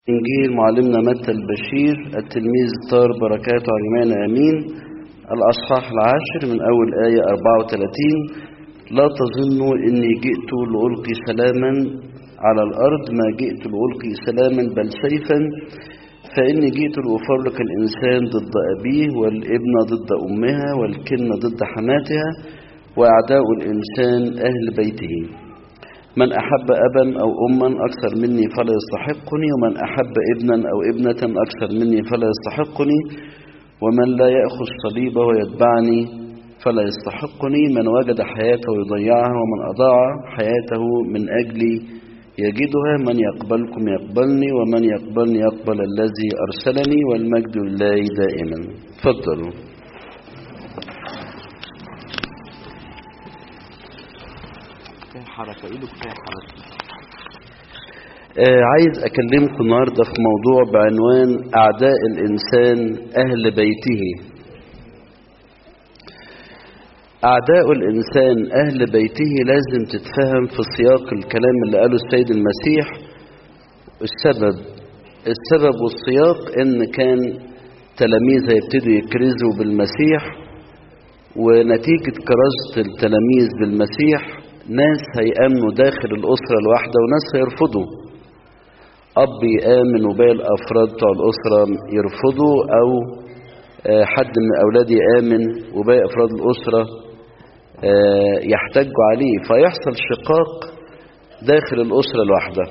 إنجيل معلمنا متى البشير التلميذ طار بركاته على جميعنا آمين الأصحاح العاشر من أول آية 34 لا تظنوا إني جئت لألقي سلاما على الأرض ما جئت لألقي سلاما بل سيفا فإني جئت لأفرق الإنسان ضد أبيه والابن ضد أمها والكلمة ضد حماتها وأعداء الإنسان أهل بيته من أحب أبا أو أما أكثر مني فلا يستحقني ومن أحب ابنا أو ابنة أكثر مني فلا يستحقني ومن لا يأخذ صليبه ويتبعني فلا يستحقني من وجد حياته يضيعها ومن أضاع حياته من أجلي يجدها من يقبلكم يقبلني ومن يقبلني يقبل الذي أرسلني والمجد لله دائما تفضلوا حركة ايده كفاية حركة آه عايز أكلمكم النهاردة في موضوع بعنوان أعداء الإنسان أهل بيته أعداء الإنسان أهل بيته لازم تتفهم في سياق الكلام اللي قاله السيد المسيح السبب السبب والسياق إن كان تلاميذ هيبتدوا يكرزوا بالمسيح ونتيجة كرازة التلاميذ بالمسيح ناس هيأمنوا داخل الأسرة الواحدة وناس هيرفضوا أب يآمن وباقي الأفراد بتوع الأسرة يرفضوا أو حد من الأولاد يآمن وباقي أفراد الأسرة يحتجوا عليه فيحصل شقاق داخل الأسرة الواحدة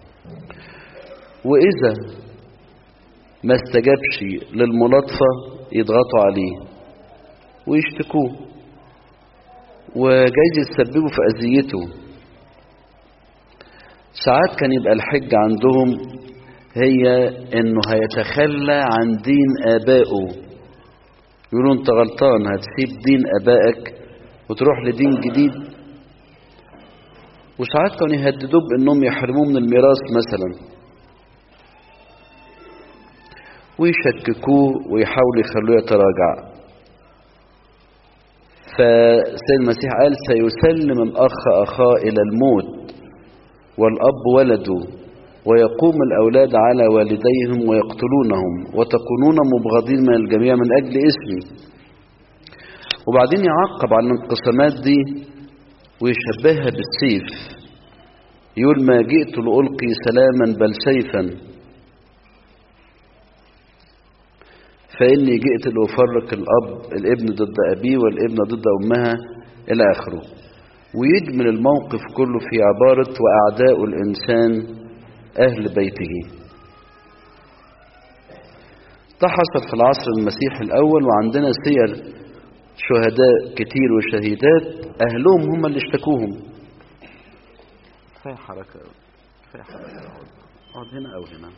وإذا ما استجابش للملاطفة يضغطوا عليه ويشتكوه وجايز يتسببوا في أذيته ساعات كان يبقى الحج عندهم هي انه هيتخلى عن دين ابائه يقولوا انت غلطان هتسيب دين ابائك وتروح لدين جديد وساعات كانوا يهددوه بانهم يحرموه من الميراث مثلا ويشككوه ويحاولوا يخلوه يتراجع فسيد المسيح قال سيسلم الأخ أخاه إلى الموت والأب ولده ويقوم الأولاد على والديهم ويقتلونهم وتكونون مبغضين من الجميع من أجل اسمي وبعدين يعقب على الانقسامات دي ويشبهها بالسيف يقول ما جئت لألقي سلاما بل سيفا فإني جئت لأفرق الأب الابن ضد أبيه والابن ضد أمها إلى آخره ويجمل الموقف كله في عبارة وأعداء الإنسان أهل بيته ده حصل في العصر المسيحي الأول وعندنا سير شهداء كتير وشهيدات أهلهم هم اللي اشتكوهم كفاية حركة كفاية حركة اقعد هنا أو هنا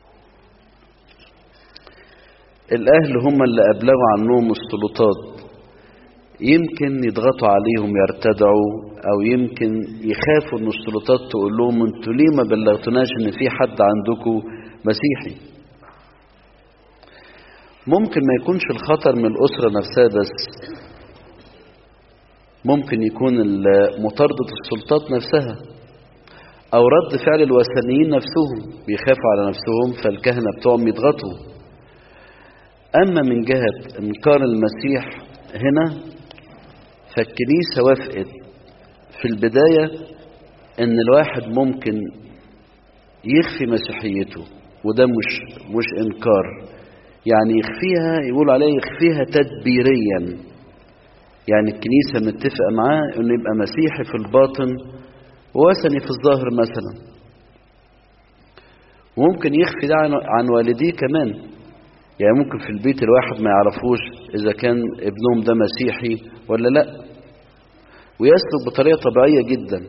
الأهل هم اللي أبلغوا عنهم السلطات يمكن يضغطوا عليهم يرتدعوا أو يمكن يخافوا إن السلطات تقول لهم أنتوا ليه ما بلغتوناش إن في حد عندكم مسيحي ممكن ما يكونش الخطر من الأسرة نفسها بس ممكن يكون مطاردة السلطات نفسها أو رد فعل الوثنيين نفسهم بيخافوا على نفسهم فالكهنة بتوعهم يضغطوا أما من جهة إنكار المسيح هنا فالكنيسة وافقت في البداية إن الواحد ممكن يخفي مسيحيته وده مش مش إنكار يعني يخفيها يقول عليه يخفيها تدبيريا يعني الكنيسة متفقة معاه إنه يبقى مسيحي في الباطن ووثني في الظاهر مثلا وممكن يخفي ده عن والديه كمان يعني ممكن في البيت الواحد ما يعرفوش إذا كان ابنهم ده مسيحي ولا لا ويسلك بطريقة طبيعية جدا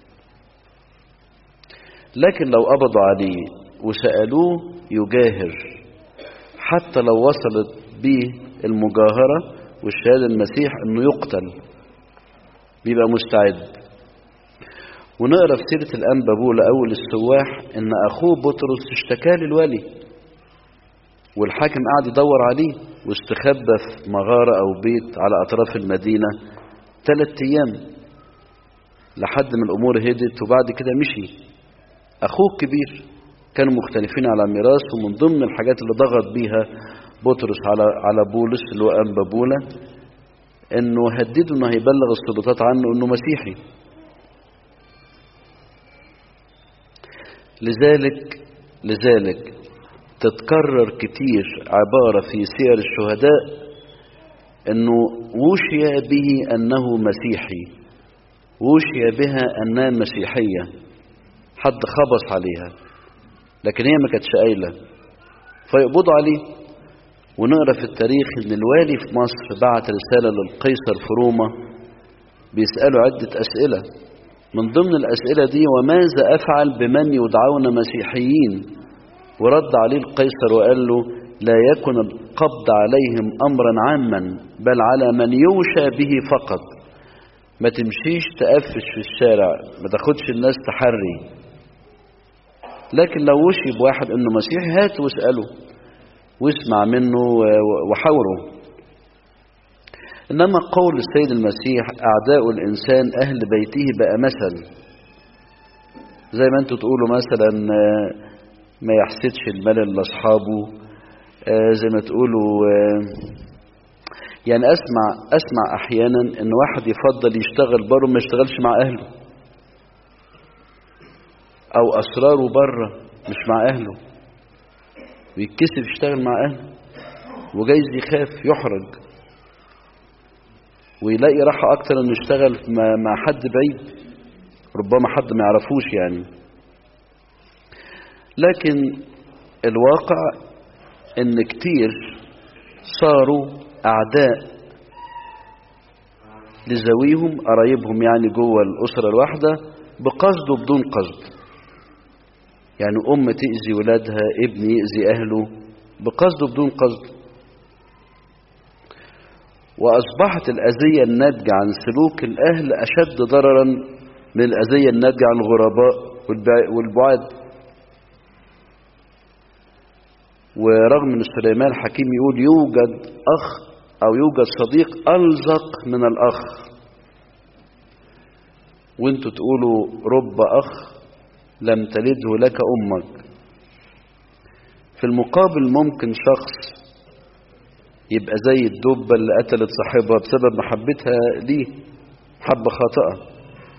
لكن لو قبضوا عليه وسألوه يجاهر حتى لو وصلت به المجاهرة والشهادة المسيح انه يقتل بيبقى مستعد ونقرا في سيرة الأنبا بولا أول السواح إن أخوه بطرس اشتكى للولي والحاكم قعد يدور عليه واستخبى في مغارة أو بيت على أطراف المدينة ثلاث أيام لحد ما الأمور هدت وبعد كده مشي أخوه الكبير كانوا مختلفين على ميراث ومن ضمن الحاجات اللي ضغط بيها بطرس على على بولس اللي هو أنبا بولا انه هدده انه هيبلغ السلطات عنه انه مسيحي لذلك لذلك تتكرر كتير عبارة في سير الشهداء انه وشي به انه مسيحي وشي بها انها مسيحية حد خبص عليها لكن هي ما كانتش قايلة فيقبضوا عليه ونقرا في التاريخ ان الوالي في مصر بعت رسالة للقيصر في روما بيسأله عدة أسئلة من ضمن الأسئلة دي وماذا أفعل بمن يدعون مسيحيين ورد عليه القيصر وقال له لا يكن القبض عليهم أمرا عاما بل على من يوشى به فقط ما تمشيش تقفش في الشارع ما تاخدش الناس تحري لكن لو وشي بواحد انه مسيحي هات واسأله واسمع منه وحاوره إنما قول السيد المسيح أعداء الإنسان أهل بيته بقى مثل زي ما أنتوا تقولوا مثلا ما يحسدش المال لأصحابه زي ما تقولوا يعني أسمع أسمع أحيانا إن واحد يفضل يشتغل بره ما يشتغلش مع أهله أو أسراره بره مش مع أهله ويتكسف يشتغل مع أهله وجايز يخاف يحرج ويلاقي راحة أكتر إنه يشتغل مع حد بعيد ربما حد ما يعرفوش يعني لكن الواقع إن كتير صاروا أعداء لذويهم قرايبهم يعني جوه الأسرة الواحدة بقصد وبدون قصد يعني أم تأذي ولادها ابن يأذي أهله بقصد وبدون قصد وأصبحت الأذية الناتجة عن سلوك الأهل أشد ضررا من الأذية الناتجة عن الغرباء والبعاد ورغم أن سليمان الحكيم يقول يوجد أخ أو يوجد صديق ألزق من الأخ وانتوا تقولوا رب أخ لم تلده لك أمك في المقابل ممكن شخص يبقى زي الدبة اللي قتلت صاحبها بسبب محبتها ليه محبة خاطئة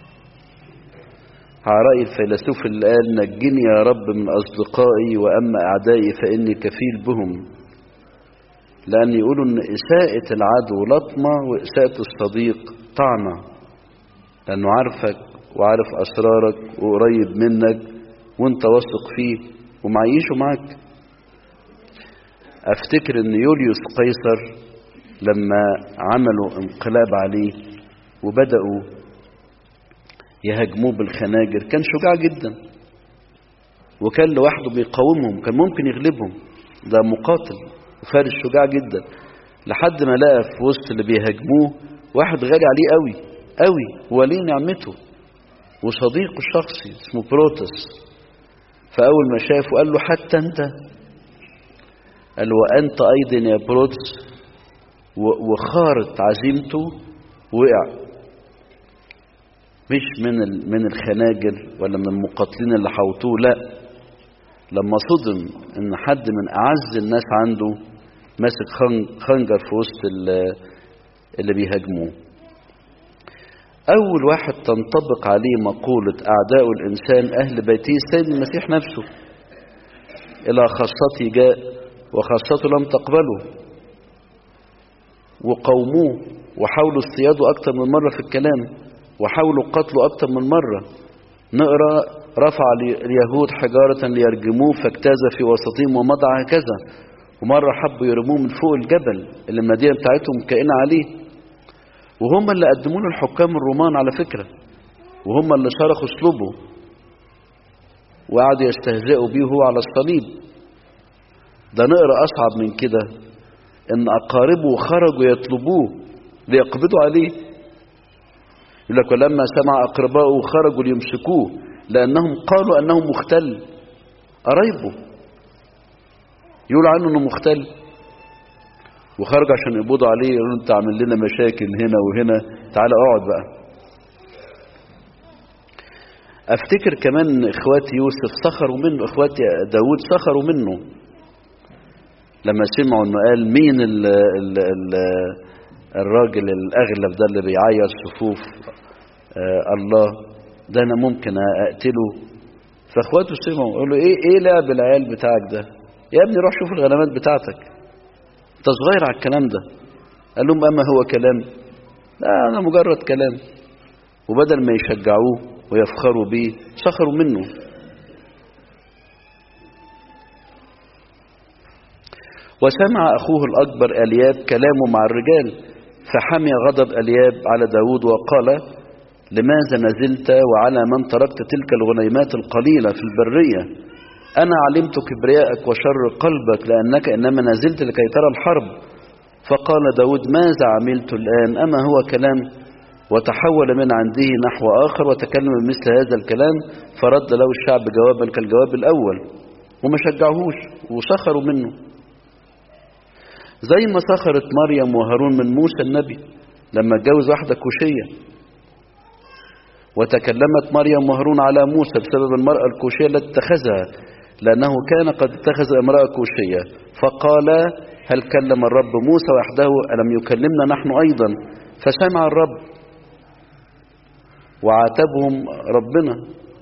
على رأي الفيلسوف اللي قال نجني يا رب من أصدقائي وأما أعدائي فإني كفيل بهم لأن يقولوا أن إساءة العدو لطمة وإساءة الصديق طعنة لأنه عارفك وعارف أسرارك وقريب منك وانت واثق فيه ومعيشه معاك افتكر ان يوليوس قيصر لما عملوا انقلاب عليه وبدأوا يهاجموه بالخناجر كان شجاع جدا وكان لوحده بيقاومهم كان ممكن يغلبهم ده مقاتل وفارس شجاع جدا لحد ما لقى في وسط اللي بيهاجموه واحد غالي عليه قوي قوي وليه نعمته وصديقه الشخصي اسمه بروتس فأول ما شافه قال له حتى أنت قال له وأنت أيضا يا بروتس وخارت عزيمته وقع مش من من الخناجر ولا من المقاتلين اللي حوطوه لا لما صدم ان حد من اعز الناس عنده ماسك خنجر في وسط اللي بيهاجموه اول واحد تنطبق عليه مقولة اعداء الانسان اهل بيته السيد المسيح نفسه الى خاصتي جاء وخاصته لم تقبله وقوموه وحاولوا اصطياده اكتر من مرة في الكلام وحاولوا قتله أكتر من مرة نقرأ رفع اليهود حجارة ليرجموه فاجتاز في وسطهم ومضى هكذا ومرة حبوا يرموه من فوق الجبل اللي المدينة بتاعتهم كائنة عليه وهم اللي قدموا له الحكام الرومان على فكرة وهم اللي صرخوا اسلوبه وقعدوا يستهزئوا بيه هو على الصليب ده نقرأ أصعب من كده إن أقاربه خرجوا يطلبوه ليقبضوا عليه يقول لك ولما سمع أقرباؤه خرجوا ليمسكوه لأنهم قالوا أنه مختل قرايبه يقولوا عنه أنه مختل وخرج عشان يقبضوا عليه يقولوا أنت عامل لنا مشاكل هنا وهنا تعالى اقعد بقى افتكر كمان اخوات يوسف سخروا منه اخوات داود سخروا منه لما سمعوا انه قال مين ال ال ال الراجل الاغلب ده اللي بيعير صفوف آه الله ده انا ممكن اقتله فاخواته سمعوا قالوا ايه ايه لعب العيال بتاعك ده يا ابني روح شوف الغنمات بتاعتك انت صغير على الكلام ده قال لهم اما هو كلام لا انا مجرد كلام وبدل ما يشجعوه ويفخروا بيه سخروا منه وسمع أخوه الأكبر ألياب كلامه مع الرجال فحمي غضب ألياب على داود وقال لماذا نزلت وعلى من تركت تلك الغنيمات القليلة في البرية أنا علمت كبرياءك وشر قلبك لأنك إنما نزلت لكي ترى الحرب فقال داود ماذا عملت الآن أما هو كلام وتحول من عنده نحو آخر وتكلم مثل هذا الكلام فرد له الشعب جوابا كالجواب الأول وما شجعوهوش وسخروا منه زي ما سخرت مريم وهارون من موسى النبي لما اتجوز واحدة كوشية وتكلمت مريم وهارون على موسى بسبب المرأة الكوشية التي اتخذها لأنه كان قد اتخذ امرأة كوشية فقال هل كلم الرب موسى وحده ألم يكلمنا نحن أيضا فسمع الرب وعاتبهم ربنا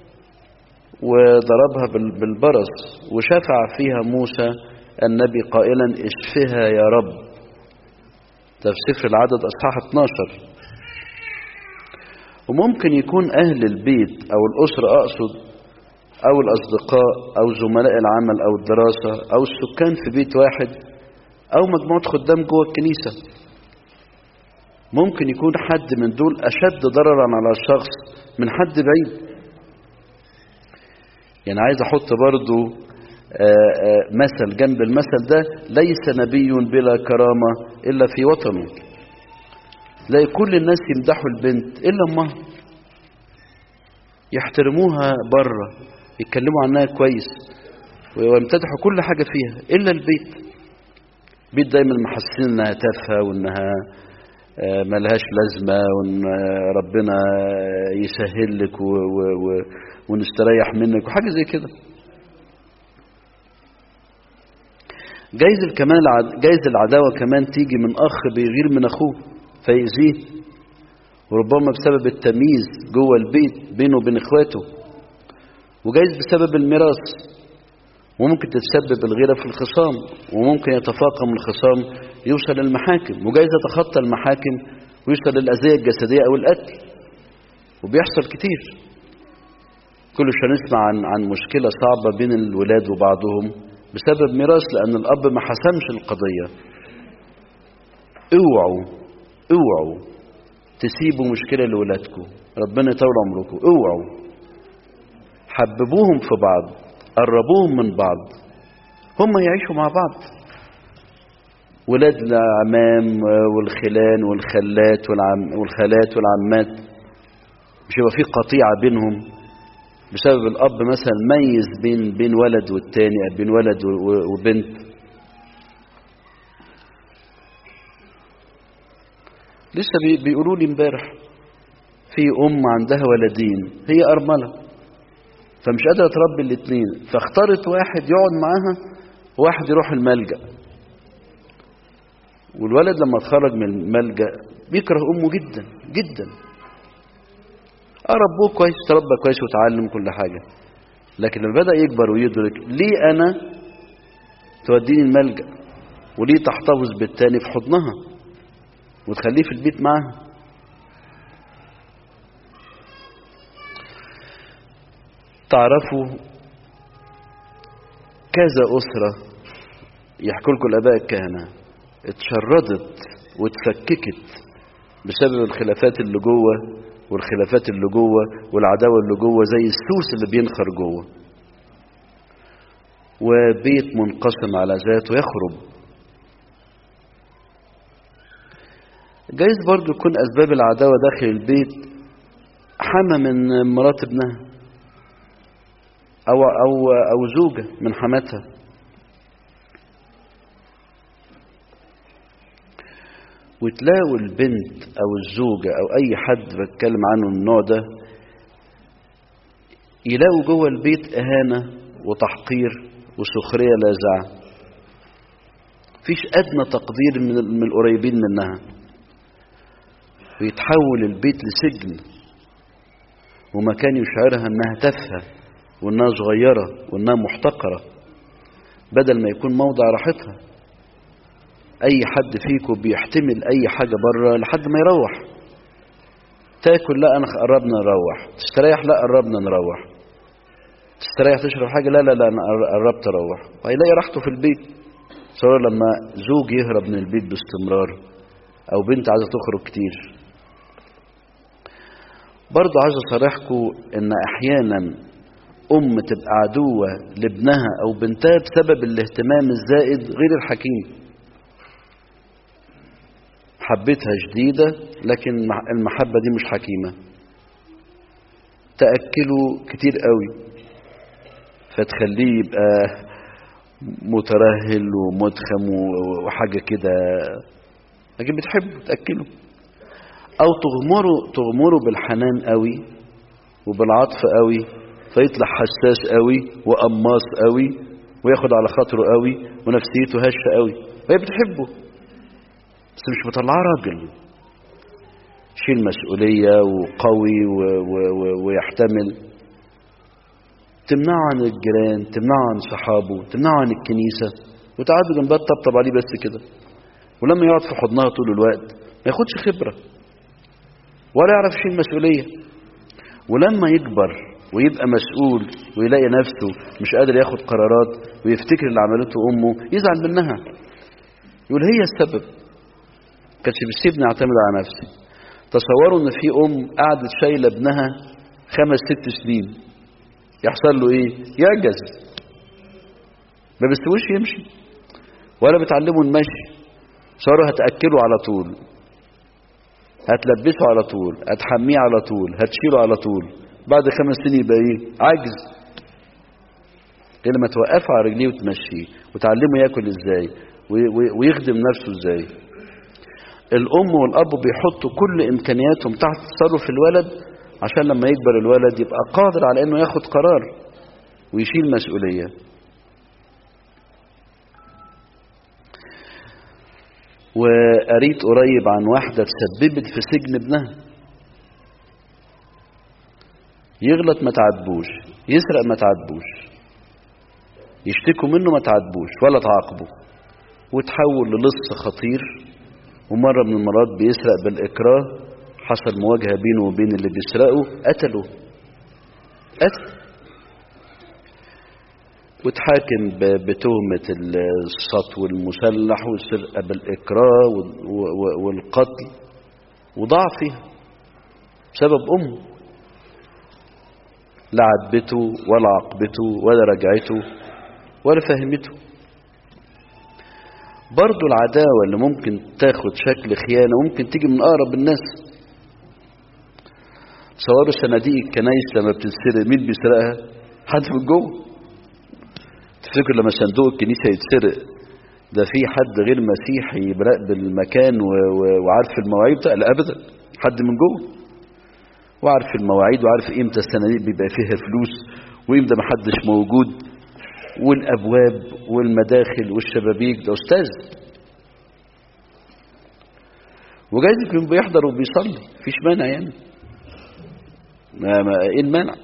وضربها بالبرص وشفع فيها موسى النبي قائلا اشفها يا رب ده في سفر العدد اصحاح 12 وممكن يكون اهل البيت او الاسره اقصد او الاصدقاء او زملاء العمل او الدراسه او السكان في بيت واحد او مجموعه خدام جوه الكنيسه ممكن يكون حد من دول اشد ضررا على الشخص من حد بعيد يعني عايز احط برضو آآ آآ مثل جنب المثل ده ليس نبي بلا كرامة إلا في وطنه تلاقي كل الناس يمدحوا البنت إلا أمها يحترموها بره يتكلموا عنها كويس ويمتدحوا كل حاجة فيها إلا البيت بيت دايما محسسين انها تافهه وانها ملهاش لازمه وان ربنا يسهل لك و و و ونستريح منك وحاجه زي كده جايز كمان جايز العداوه كمان تيجي من اخ بيغير من اخوه فيأذيه وربما بسبب التمييز جوه البيت بينه وبين اخواته وجايز بسبب الميراث وممكن تتسبب الغيرة في الخصام وممكن يتفاقم الخصام يوصل للمحاكم وجايز يتخطى المحاكم ويوصل للأذية الجسدية أو القتل وبيحصل كتير كل شوية نسمع عن عن مشكلة صعبة بين الولاد وبعضهم بسبب ميراث لأن الأب ما حسمش القضية اوعوا اوعوا تسيبوا مشكلة لولادكم ربنا يطول عمركم اوعوا حببوهم في بعض قربوهم من بعض هم يعيشوا مع بعض ولاد العمام والخلان والخلات والعم والخالات والعمات مش يبقى في قطيعة بينهم بسبب الأب مثلا ميز بين بين ولد والتاني بين ولد وبنت لسه بيقولوا لي امبارح في أم عندها ولدين هي أرملة فمش قادرة تربي الاثنين فاختارت واحد يقعد معاها وواحد يروح الملجأ والولد لما اتخرج من الملجأ بيكره أمه جدا جدا ربوه كويس تربى كويس وتعلم كل حاجة لكن لما بدأ يكبر ويدرك ليه أنا توديني الملجأ وليه تحتفظ بالتاني في حضنها وتخليه في البيت معاها تعرفوا كذا أسرة يحكوا لكم الآباء الكهنة اتشردت واتفككت بسبب الخلافات اللي جوه والخلافات اللي جوه والعداوة اللي جوه زي السوس اللي بينخر جوه وبيت منقسم على ذاته يخرب جايز برضو يكون أسباب العداوة داخل البيت حما من مرات ابنها أو, أو, أو زوجة من حماتها وتلاقوا البنت أو الزوجة أو أي حد بتكلم عنه النوع ده يلاقوا جوه البيت إهانة وتحقير وسخرية لاذعة فيش أدنى تقدير من من القريبين منها ويتحول البيت لسجن ومكان يشعرها انها تافهه وانها صغيره وانها محتقره بدل ما يكون موضع راحتها اي حد فيكم بيحتمل اي حاجه بره لحد ما يروح تاكل لا انا قربنا نروح تستريح لا قربنا نروح تستريح تشرب حاجه لا لا لا انا قربت اروح وهيلاقي راحته في البيت صار لما زوج يهرب من البيت باستمرار او بنت عايزه تخرج كتير برضه عايز اصارحكم ان احيانا ام تبقى عدوه لابنها او بنتها بسبب الاهتمام الزائد غير الحكيم حبتها شديده لكن المحبه دي مش حكيمه تاكله كتير قوي فتخليه يبقى مترهل ومدخم وحاجه كده لكن بتحبه تاكله او تغمره تغمره بالحنان قوي وبالعطف قوي فيطلع حساس قوي وقماص قوي وياخد على خاطره قوي ونفسيته هشه قوي وهي بتحبه بس مش مطلعاه راجل شيل مسؤوليه وقوي و و و ويحتمل تمنعه عن الجيران تمنعه عن صحابه تمنعه عن الكنيسه وتقعدوا جنبها تطبطب عليه بس كده ولما يقعد في حضنها طول الوقت ما ياخدش خبره ولا يعرف يشيل مسؤولية ولما يكبر ويبقى مسؤول ويلاقي نفسه مش قادر ياخد قرارات ويفتكر اللي عملته أمه يزعل منها يقول هي السبب كانتش بتسيبني اعتمد على نفسي تصوروا ان في ام قعدت شايله ابنها خمس ست سنين يحصل له ايه يعجز ما بيستويش يمشي ولا بتعلمه المشي صاروا هتاكله على طول هتلبسه على طول هتحميه على طول هتشيله على طول بعد خمس سنين يبقى ايه عجز لما توقفه على رجليه وتمشيه وتعلمه ياكل ازاي ويخدم نفسه ازاي الام والاب بيحطوا كل امكانياتهم تحت تصرف الولد عشان لما يكبر الولد يبقى قادر على انه ياخد قرار ويشيل مسؤوليه وقريت قريب عن واحدة تسببت في سجن ابنها يغلط ما تعاتبوش يسرق ما تعاتبوش يشتكوا منه ما تعاتبوش ولا تعاقبه وتحول للص خطير ومرة من المرات بيسرق بالإكراه حصل مواجهة بينه وبين اللي بيسرقه قتله قتل وتحاكم بتهمة السطو المسلح والسرقة بالإكراه والقتل وضاع فيها بسبب أمه لا عاتبته ولا عاقبته ولا رجعته ولا فهمته برضو العداوة اللي ممكن تاخد شكل خيانة ممكن تيجي من أقرب الناس تصوروا صناديق الكنايس لما بتتسرق مين بيسرقها؟ حد من جوه تفتكر لما صندوق الكنيسة يتسرق ده في حد غير مسيحي يراقب المكان و... و... وعارف المواعيد بتاع لا ابدا حد من جوه وعارف المواعيد وعارف امتى الصناديق بيبقى فيها فلوس وامتى ما حدش موجود والابواب والمداخل والشبابيك ده استاذ وجايز يكون بيحضر وبيصلي مفيش مانع يعني ما ما ايه المانع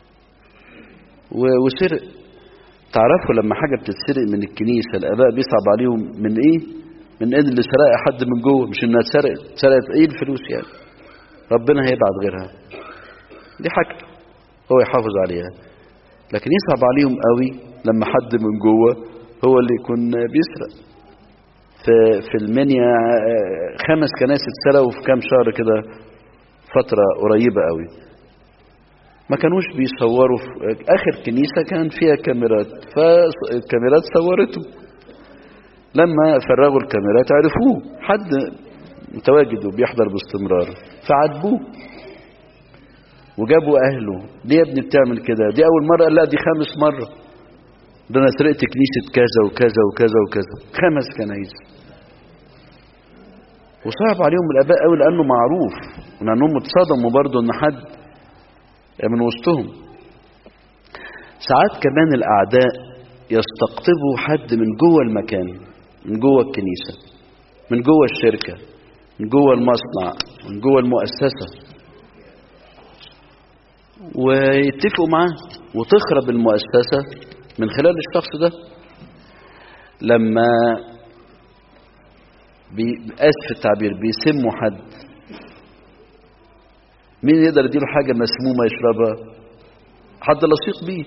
وسرق تعرفوا لما حاجة بتتسرق من الكنيسة الآباء بيصعب عليهم من إيه؟ من إيه اللي سرقها حد من جوه مش إنها اتسرقت، اتسرقت إيه الفلوس يعني؟ ربنا هيبعت غيرها. دي حاجته هو يحافظ عليها. لكن يصعب عليهم قوي لما حد من جوه هو اللي يكون بيسرق. في في المنيا خمس كنائس اتسرقوا في كام شهر كده فترة قريبة قوي. ما كانوش بيصوروا في اخر كنيسة كان فيها كاميرات فالكاميرات صورته لما فرغوا الكاميرات عرفوه حد متواجد وبيحضر باستمرار فعاتبوه وجابوا اهله ليه يا ابني بتعمل كده دي اول مرة لا دي خامس مرة ده انا سرقت كنيسة كذا وكذا وكذا وكذا خمس كنايس وصعب عليهم الاباء قوي لانه معروف ولانهم اتصدموا برضه ان حد من وسطهم ساعات كمان الأعداء يستقطبوا حد من جوه المكان من جوه الكنيسة من جوه الشركة من جوه المصنع من جوه المؤسسة ويتفقوا معاه وتخرب المؤسسة من خلال الشخص ده لما بأسف التعبير بيسموا حد مين يقدر يديله حاجة مسمومة يشربها حد لصيق بيه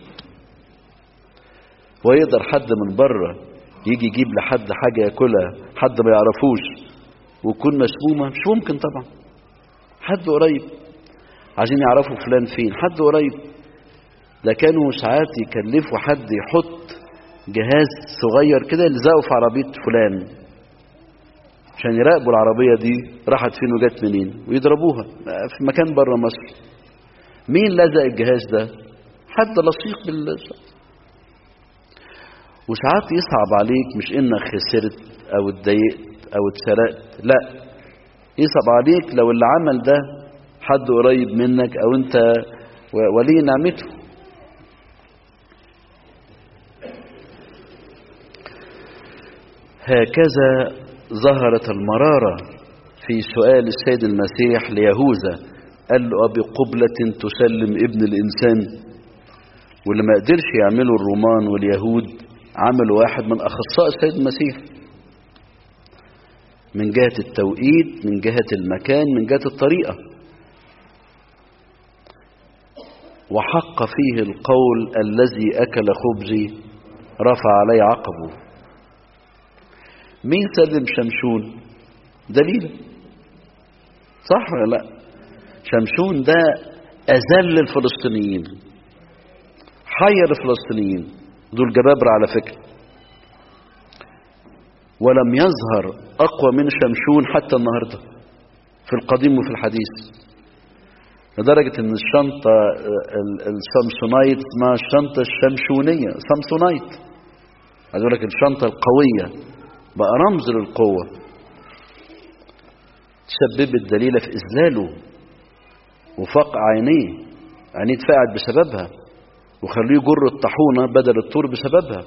ويقدر حد من بره يجي يجيب لحد حاجة ياكلها حد ما يعرفوش ويكون مسمومة مش ممكن طبعا حد قريب عايزين يعرفوا فلان فين حد قريب ده كانوا ساعات يكلفوا حد يحط جهاز صغير كده يلزقه في عربية فلان عشان يراقبوا العربية دي راحت فين وجت منين ويضربوها في مكان بره مصر مين لزق الجهاز ده حد لصيق بالشخص وساعات يصعب عليك مش انك خسرت او اتضايقت او اتسرقت لا يصعب عليك لو اللي عمل ده حد قريب منك او انت ولي نعمته هكذا ظهرت المرارة في سؤال السيد المسيح ليهوذا قال له أبقبلة تسلم ابن الإنسان واللي ما قدرش يعمله الرومان واليهود عملوا واحد من أخصائي السيد المسيح من جهة التوقيت من جهة المكان من جهة الطريقة وحق فيه القول الذي أكل خبزي رفع علي عقبه مين سلم شمشون دليل صح ولا لا شمشون ده أذل الفلسطينيين حير الفلسطينيين دول جبابرة على فكرة ولم يظهر أقوى من شمشون حتى النهاردة في القديم وفي الحديث لدرجة ان الشنطة السامسونايت اسمها الشنطة الشمشونية سامسونايت عايز اقول لك الشنطة القوية بقى رمز للقوة تسببت دليلة في إذلاله وفقع عينيه عينيه اتفقعت بسببها وخليه يجر الطاحونة بدل الطور بسببها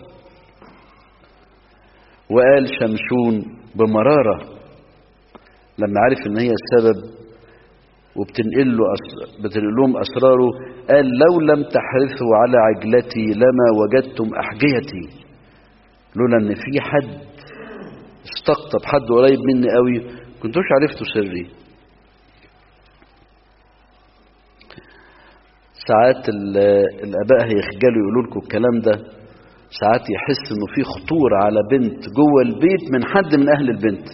وقال شمشون بمرارة لما عرف ان هي السبب وبتنقل له أس... بتنقل لهم اسراره قال لو لم تحرثوا على عجلتي لما وجدتم احجيتي لولا ان في حد استقطب حد قريب مني قوي كنتوش عرفتوا سري ساعات الاباء هيخجلوا يقولوا لكم الكلام ده ساعات يحس انه في خطورة على بنت جوه البيت من حد من اهل البنت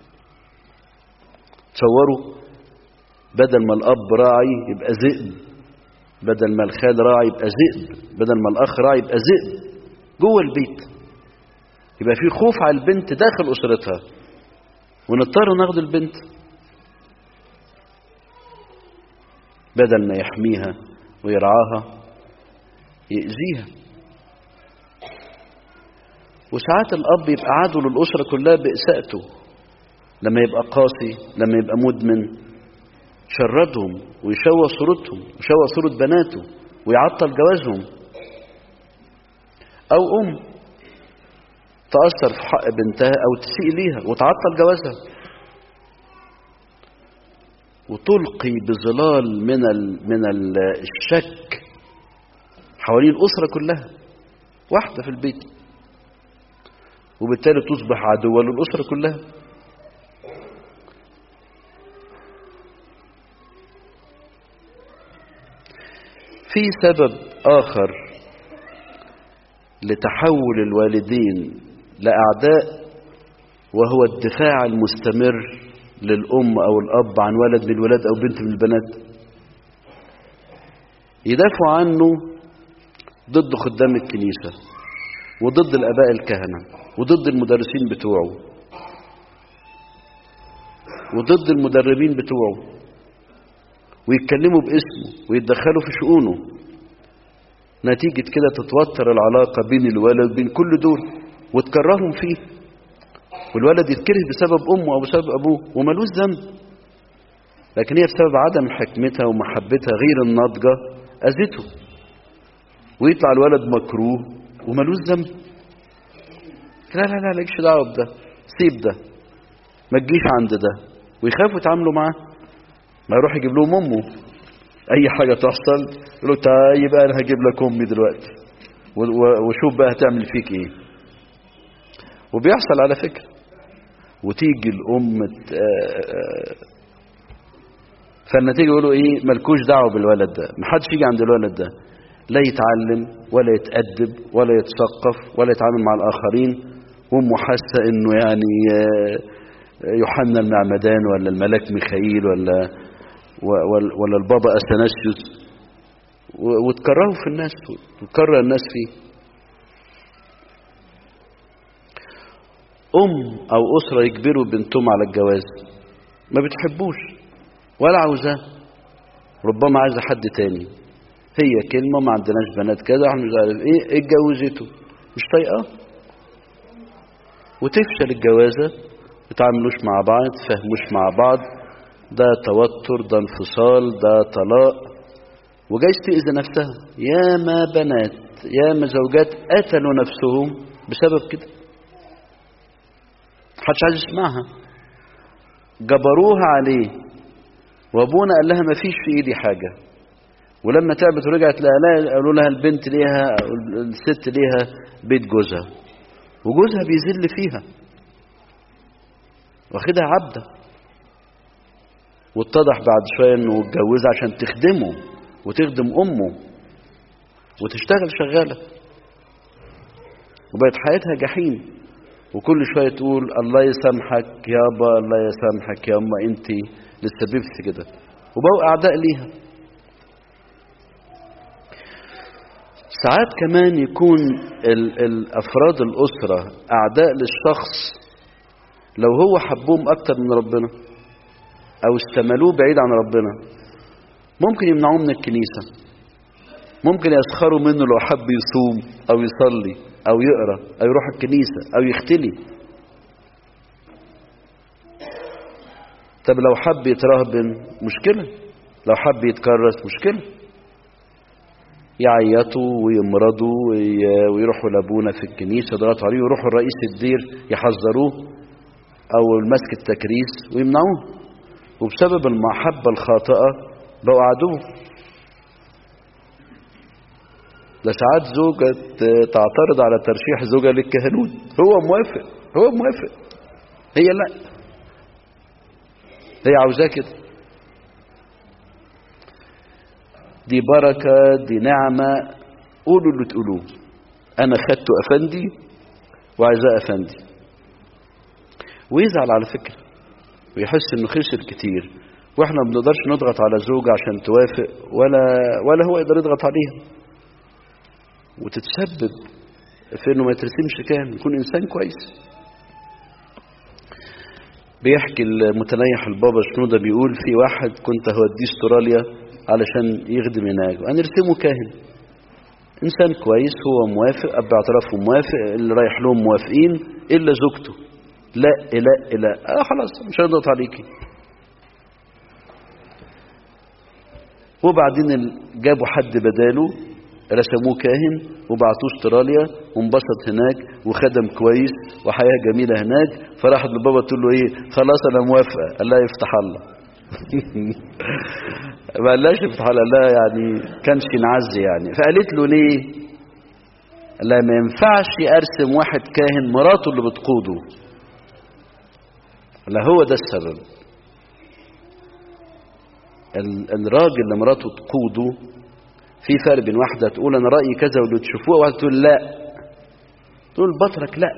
تصوروا بدل ما الاب راعي يبقى ذئب بدل ما الخال راعي يبقى ذئب بدل ما الاخ راعي يبقى ذئب جوه البيت يبقى في خوف على البنت داخل اسرتها ونضطر ناخد البنت بدل ما يحميها ويرعاها يأذيها وساعات الأب يبقى عدو للأسرة كلها بإساءته لما يبقى قاسي لما يبقى مدمن شردهم ويشوه صورتهم ويشوه صورة بناته ويعطل جوازهم أو أم تأثر في حق بنتها أو تسيء ليها وتعطل جوازها وتلقي بظلال من ال من ال الشك حوالين الأسرة كلها واحدة في البيت وبالتالي تصبح عدوة للأسرة كلها في سبب آخر لتحول الوالدين لأعداء وهو الدفاع المستمر للأم أو الأب عن ولد من الولاد أو بنت من البنات يدافعوا عنه ضد خدام الكنيسة وضد الآباء الكهنة وضد المدرسين بتوعه وضد المدربين بتوعه ويتكلموا باسمه ويتدخلوا في شؤونه نتيجة كده تتوتر العلاقة بين الولد وبين كل دول وتكرههم فيه والولد يتكره بسبب أمه أو بسبب أبوه وملوش ذنب لكن هي بسبب عدم حكمتها ومحبتها غير الناضجة أذته ويطلع الولد مكروه وملوش ذنب لا لا لا لكش دعوه بده سيب ده ما تجيش عند ده ويخافوا يتعاملوا معاه ما يروح يجيب لهم امه اي حاجه تحصل يقول له تعالى بقى انا هجيب لك امي دلوقتي و- و- وشوف بقى هتعمل فيك ايه وبيحصل على فكره وتيجي الام ت- آه، آه، فالنتيجه يقولوا ايه ملكوش دعوه بالولد ده محدش يجي عند الولد ده لا يتعلم ولا يتأدب ولا يتثقف ولا يتعامل مع الآخرين وأمه حاسة إنه يعني آه، يوحنا المعمدان ولا الملاك ميخائيل ولا و- ولا ولا البابا أثناسيوس و- وتكرهوا في الناس وتكره الناس فيه أم أو أسرة يجبروا بنتهم على الجواز ما بتحبوش ولا عاوزاه ربما عايزة حد تاني هي كلمة ما عندناش بنات كذا احنا مش عارف ايه اتجوزته مش طايقاه وتفشل الجوازة يتعاملوش مع بعض يتفاهموش مع بعض ده توتر ده انفصال ده طلاق وجايز تأذي نفسها ياما بنات ياما زوجات قتلوا نفسهم بسبب كده محدش عايز يسمعها جبروها عليه وابونا قال لها ما فيش في ايدي حاجه ولما تعبت ورجعت لها قالوا لها البنت ليها أو الست ليها بيت جوزها وجوزها بيذل فيها واخدها عبده واتضح بعد شويه انه اتجوزها عشان تخدمه وتخدم امه وتشتغل شغاله وبقت حياتها جحيم وكل شويه تقول الله يسامحك يابا الله يسامحك يا اما انت اللي سببت في كده وبقوا اعداء ليها ساعات كمان يكون ال- الافراد الاسره اعداء للشخص لو هو حبهم اكتر من ربنا او استملوه بعيد عن ربنا ممكن يمنعوه من الكنيسه ممكن يسخروا منه لو حب يصوم او يصلي او يقرا او يروح الكنيسه او يختلي طب لو حب يترهبن مشكله لو حب يتكرس مشكله يعيطوا ويمرضوا وي- ويروحوا لابونا في الكنيسه يضغطوا عليه ويروحوا لرئيس الدير يحذروه او المسك التكريس ويمنعوه وبسبب المحبه الخاطئه بقوا عدو ده ساعات زوجة ت- تعترض على ترشيح زوجها للكهنوت هو موافق هو موافق هي لا هي عاوزاه كده دي بركة دي نعمة قولوا اللي تقولوه أنا خدته أفندي وعايزاه أفندي ويزعل على فكرة ويحس إنه خسر كتير وإحنا ما بنقدرش نضغط على زوجة عشان توافق ولا ولا هو يقدر يضغط عليها وتتسبب في إنه ما يترسمش كان يكون إنسان كويس بيحكي المتنيح البابا شنودة بيقول في واحد كنت هوديه استراليا علشان يخدم هناك هنرسمه كاهن انسان كويس هو موافق اب اعترافه موافق اللي رايح لهم موافقين الا زوجته لا لا لا آه خلاص مش هنضغط عليكي وبعدين ال- جابوا حد بداله رسموه كاهن وبعتوه استراليا وانبسط هناك وخدم كويس وحياه جميله هناك فراحت لبابا تقول له ايه خلاص انا موافقه قال لها يفتح الله ما قالهاش يفتح الله لا يعني كانش ينعز يعني فقالت له ليه لا ما ينفعش ارسم واحد كاهن مراته اللي بتقوده لا هو ده السبب ال- الراجل اللي مراته تقوده في فرق بين واحده تقول انا رايي كذا واللي تشوفوه وواحده تقول لا تقول بطرك لا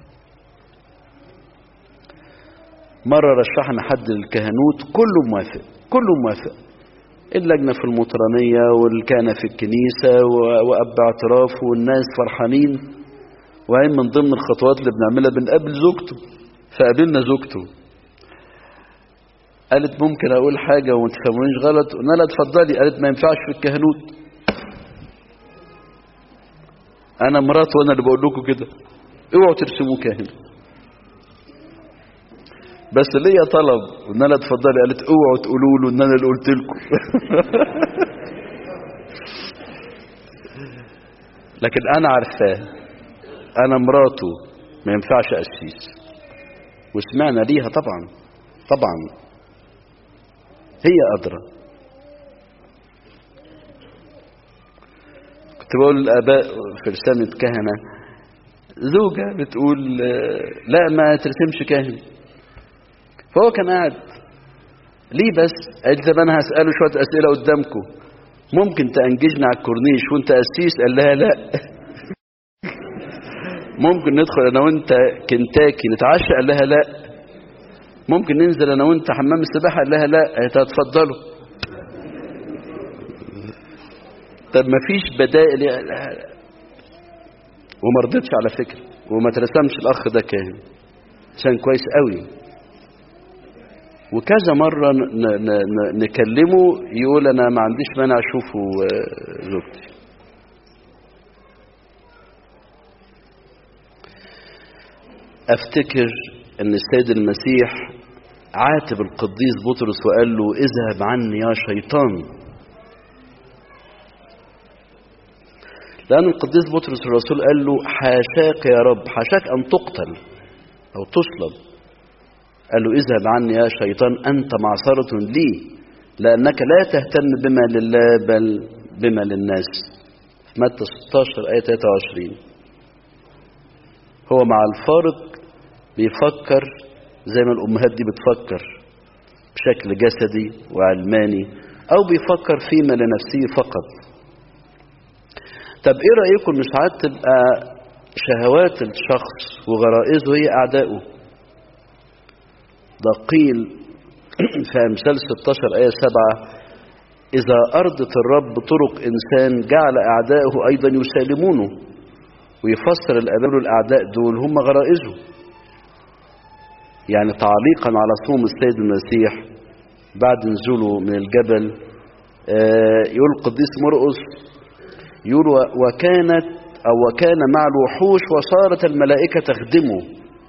مرة رشحنا حد للكهنوت كله موافق كله موافق اللجنة في المطرانية والكهنة في الكنيسة و- وأب اعتراف والناس فرحانين وبعدين من ضمن الخطوات اللي بنعملها بنقابل زوجته فقابلنا زوجته قالت ممكن أقول حاجة وما تفهمونيش غلط قلنا لها اتفضلي قالت ما ينفعش في الكهنوت أنا مرات وأنا اللي بقول لكم كده اوعوا ترسموه كاهن بس ليا طلب ان انا اتفضلي قالت اوعوا تقولوا له ان انا اللي قلت لكم لكن انا عارفاه انا مراته ما ينفعش قسيس وسمعنا ليها طبعا طبعا هي أدرى كنت بقول الآباء في رسالة كهنة زوجة بتقول لا ما ترسمش كاهن فهو كان قاعد ليه بس قالت طب انا هسأله شوية أسئلة قدامكم ممكن تأنججني على الكورنيش وانت قسيس قال لها لا ممكن ندخل انا وانت كنتاكي نتعشى قال لها لا ممكن ننزل انا وانت حمام السباحه قال لها لا قالت هتفضلوا طب ما فيش بدائل وما رضيتش على فكره وما ترسمش الاخ ده كاهن عشان كويس قوي وكذا مرة ن ن ن نكلمه يقول أنا ما عنديش مانع أشوفه زوجتي أفتكر أن السيد المسيح عاتب القديس بطرس وقال له اذهب عني يا شيطان لأن القديس بطرس الرسول قال له حاشاك يا رب حاشاك أن تقتل أو تصلب قال له اذهب عني يا شيطان أنت معصرة لي لأنك لا تهتم بما لله بل بما للناس متى 16 آية 23 هو مع الفارق بيفكر زي ما الأمهات دي بتفكر بشكل جسدي وعلماني أو بيفكر فيما لنفسه فقط طب إيه رأيكم إن ساعات تبقى شهوات الشخص وغرائزه هي أعدائه ده قيل في أمثال 16 آية 7 إذا أرضت الرب طرق إنسان جعل أعدائه أيضا يسالمونه ويفسر الأباء الأعداء دول هم غرائزه يعني تعليقا على صوم السيد المسيح بعد نزوله من الجبل يقول القديس مرقس يقول وكانت أو وكان مع الوحوش وصارت الملائكة تخدمه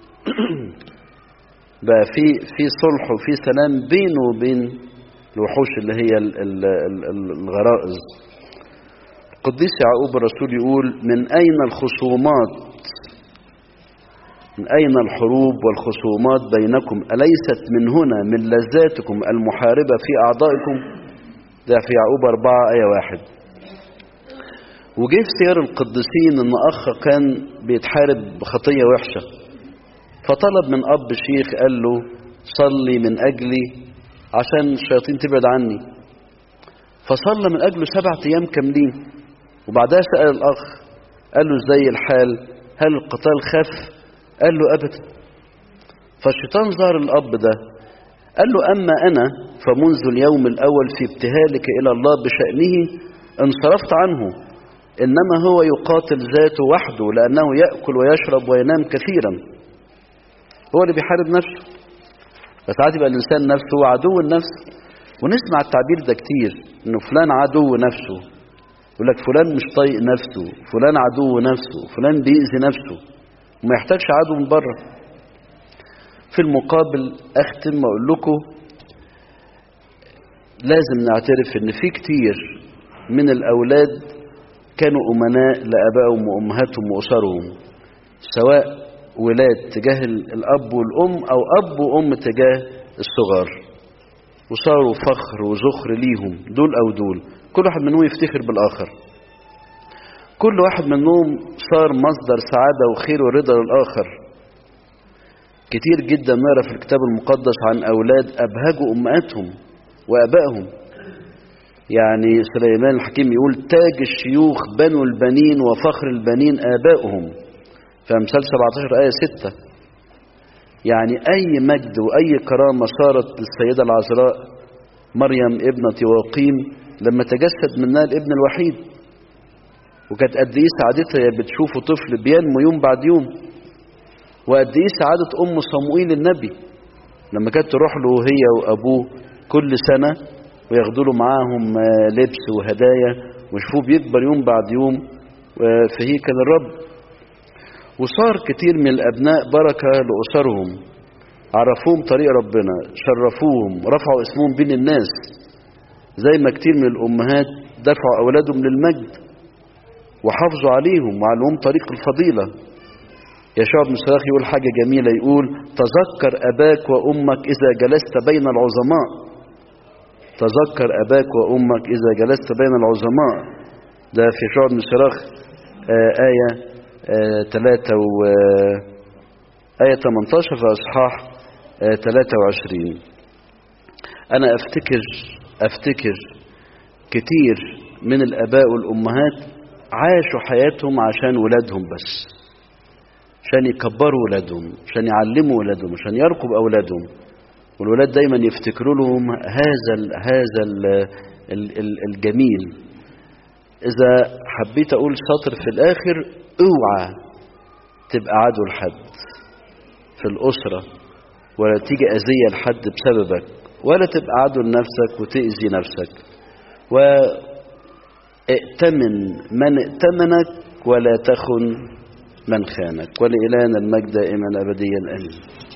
بقى في في صلح وفي سلام بينه وبين الوحوش اللي هي الغرائز القديس يعقوب الرسول يقول من أين الخصومات من أين الحروب والخصومات بينكم أليست من هنا من لذاتكم المحاربة في أعضائكم ده في يعقوب أربعة آية واحد وجه في سير القديسين ان اخ كان بيتحارب بخطيه وحشه فطلب من اب شيخ قال له صلي من اجلي عشان الشياطين تبعد عني فصلى من اجله سبعة ايام كاملين وبعدها سال الاخ قال له ازاي الحال هل القتال خف قال له ابدا فالشيطان ظهر الاب ده قال له اما انا فمنذ اليوم الاول في ابتهالك الى الله بشانه انصرفت عنه إنما هو يقاتل ذاته وحده لأنه يأكل ويشرب وينام كثيرا هو اللي بيحارب نفسه فساعات يبقى الإنسان نفسه هو عدو النفس ونسمع التعبير ده كتير إنه فلان عدو نفسه يقول لك فلان مش طايق نفسه فلان عدو نفسه فلان بيأذي نفسه وما يحتاجش عدو من بره في المقابل أختم وأقول لكم لازم نعترف إن في كتير من الأولاد كانوا أمناء لأبائهم وأمهاتهم وأسرهم سواء ولاد تجاه الأب والأم أو أب وأم تجاه الصغار وصاروا فخر وزخر ليهم دول أو دول كل واحد منهم يفتخر بالآخر كل واحد منهم صار مصدر سعادة وخير ورضا للآخر كتير جدا نرى في الكتاب المقدس عن أولاد أبهجوا أمهاتهم وأبائهم يعني سليمان الحكيم يقول تاج الشيوخ بنو البنين وفخر البنين آبائهم في أمثال 17 آية 6 يعني أي مجد وأي كرامة صارت للسيدة العذراء مريم ابنة يواقيم لما تجسد منها الابن الوحيد وكانت قد ايه سعادتها بتشوفه طفل بينمو يوم بعد يوم وقد ايه سعادة أم صموئيل النبي لما كانت تروح له هي وأبوه كل سنة وياخدوا له معاهم لبس وهدايا ويشوفوه بيكبر يوم بعد يوم في هيكل الرب وصار كتير من الأبناء بركة لأسرهم عرفوهم طريق ربنا شرفوهم رفعوا اسمهم بين الناس زي ما كتير من الأمهات دفعوا أولادهم للمجد وحافظوا عليهم وعلمهم طريق الفضيلة يشوع بن سراخ يقول حاجة جميلة يقول تذكر أباك وأمك إذا جلست بين العظماء تذكر أباك وأمك إذا جلست بين العظماء ده في يشوع بن سراخ آه آية آه 3 و آية 18 في أصحاح آه 23 أنا أفتكر أفتكر كتير من الآباء والأمهات عاشوا حياتهم عشان ولادهم بس عشان يكبروا ولادهم عشان يعلموا ولادهم عشان يرقب أولادهم والولاد دايما يفتكروا لهم هذا ال هذا ال ال ال الجميل إذا حبيت أقول سطر في الآخر اوعى تبقى عدو لحد في الأسرة ولا تيجي أذية لحد بسببك ولا تبقى عدو لنفسك وتأذي نفسك وائتمن من ائتمنك ولا تخن من خانك ولإلهنا المجد دائما أبديا آمين